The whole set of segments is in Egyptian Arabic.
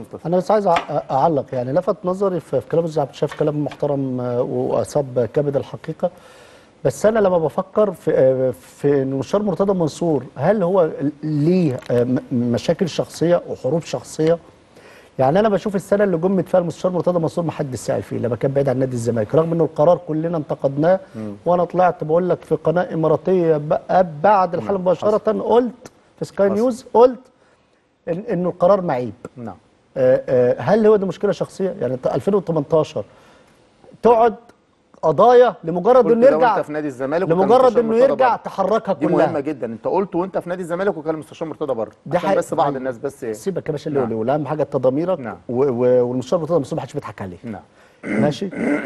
مصطفى انا بس عايز أع- اعلق يعني لفت نظري في في كلام الزعب شايف كلام محترم آه، واصاب كبد الحقيقه بس انا لما بفكر في آه، في ان مستشار مرتضى منصور هل هو ليه آه، م- مشاكل شخصيه وحروب شخصيه يعني انا بشوف السنه اللي جمت فيها المستشار مرتضى منصور ما حدش سال فيه لما كان بعيد عن نادي الزمالك رغم انه القرار كلنا انتقدناه وانا طلعت بقول لك في قناه اماراتيه بقى بعد الحلقه مباشره قلت في سكاي حصل. نيوز قلت إن انه القرار معيب نعم آه، آه، هل هو دي مشكله شخصيه يعني انت 2018 تقعد قضايا لمجرد قلت انه ده يرجع وانت في نادي الزمالك وكان لمجرد مستشار انه مرتضى يرجع بره. تحركها دي كلها مهمه جدا انت قلت وانت في نادي الزمالك وكان المستشار مرتضى بره دي عشان حقيقة. بس بعض أيوة. الناس بس ايه سيبك يا باشا اللي نعم. يقول اهم حاجه انت ضميرك نعم. و- و- والمستشار مرتضى منصور ما حدش بيضحك عليه نعم ماشي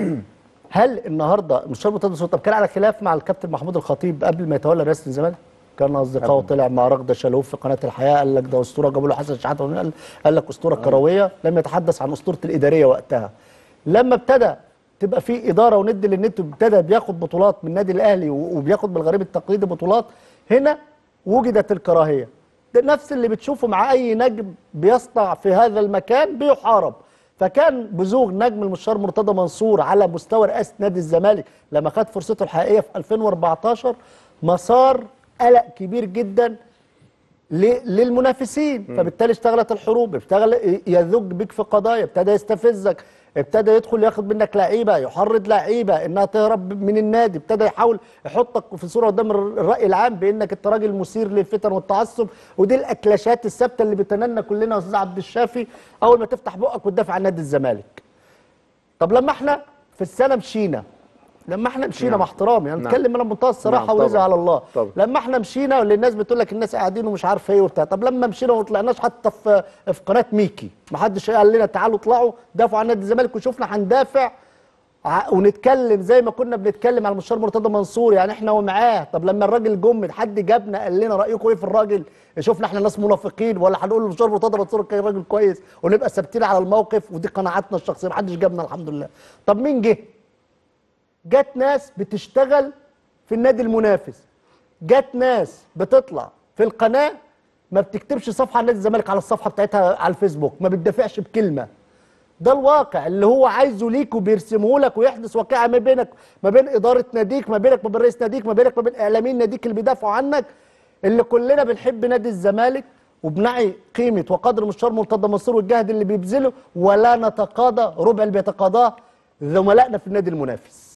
هل النهارده المستشار مرتضى منصور طب كان على خلاف مع الكابتن محمود الخطيب قبل ما يتولى رئاسه الزمالك كان اصدقائه قبل. طلع مع رغده شالوف في قناه الحياه قال لك ده اسطوره جابوا له حسن شحاته قال, قال لك اسطوره كرويه لم يتحدث عن اسطوره الاداريه وقتها لما ابتدى تبقى في اداره وند للنت ابتدى بياخد بطولات من النادي الاهلي و- وبياخد بالغريب التقليدي بطولات هنا وجدت الكراهيه ده نفس اللي بتشوفه مع اي نجم بيصنع في هذا المكان بيحارب فكان بزوغ نجم المستشار مرتضى منصور على مستوى رئاسه نادي الزمالك لما خد فرصته الحقيقيه في 2014 مسار قلق كبير جدا ل- للمنافسين فبالتالي اشتغلت الحروب اشتغل يذج بك في قضايا ابتدى يستفزك ابتدى يدخل ياخد منك لعيبه يحرض لعيبه انها تهرب من النادي ابتدى يحاول يحطك في صوره قدام الر- الراي العام بانك انت راجل مثير للفتن والتعصب ودي الاكلاشات الثابته اللي بتننا كلنا يا استاذ عبد الشافي اول ما تفتح بقك وتدافع عن نادي الزمالك طب لما احنا في السنه مشينا لما احنا مشينا نعم. مع احترامي انا نعم. بتكلم من منتهى الصراحه نعم، ورزق طبعاً. على الله طبعاً. لما احنا مشينا واللي الناس بتقول لك الناس قاعدين ومش عارفه ايه وبتاع طب لما مشينا وما طلعناش حتى في في قناه ميكي ما حدش قال لنا تعالوا اطلعوا دافعوا عن نادي الزمالك وشوفنا هندافع ع- ونتكلم زي ما كنا بنتكلم على المستشار مرتضى منصور يعني احنا ومعاه طب لما الراجل جم حد جابنا قال لنا رايكم ايه في الراجل شفنا احنا ناس منافقين ولا هنقول المستشار مرتضى منصور كان راجل كويس ونبقى ثابتين على الموقف ودي قناعاتنا الشخصيه ما حدش جابنا الحمد لله طب مين جه جت ناس بتشتغل في النادي المنافس جت ناس بتطلع في القناه ما بتكتبش صفحه عن نادي الزمالك على الصفحه بتاعتها على الفيسبوك ما بتدافعش بكلمه ده الواقع اللي هو عايزه ليك وبيرسمه لك ويحدث واقعه ما بينك ما بين اداره ناديك ما بينك وبين رئيس ناديك ما بينك وبين اعلاميين ناديك اللي بيدافعوا عنك اللي كلنا بنحب نادي الزمالك وبنعي قيمه وقدر المستشار مرتضى منصور والجهد اللي بيبذله ولا نتقاضى ربع اللي بيتقاضاه زملائنا في النادي المنافس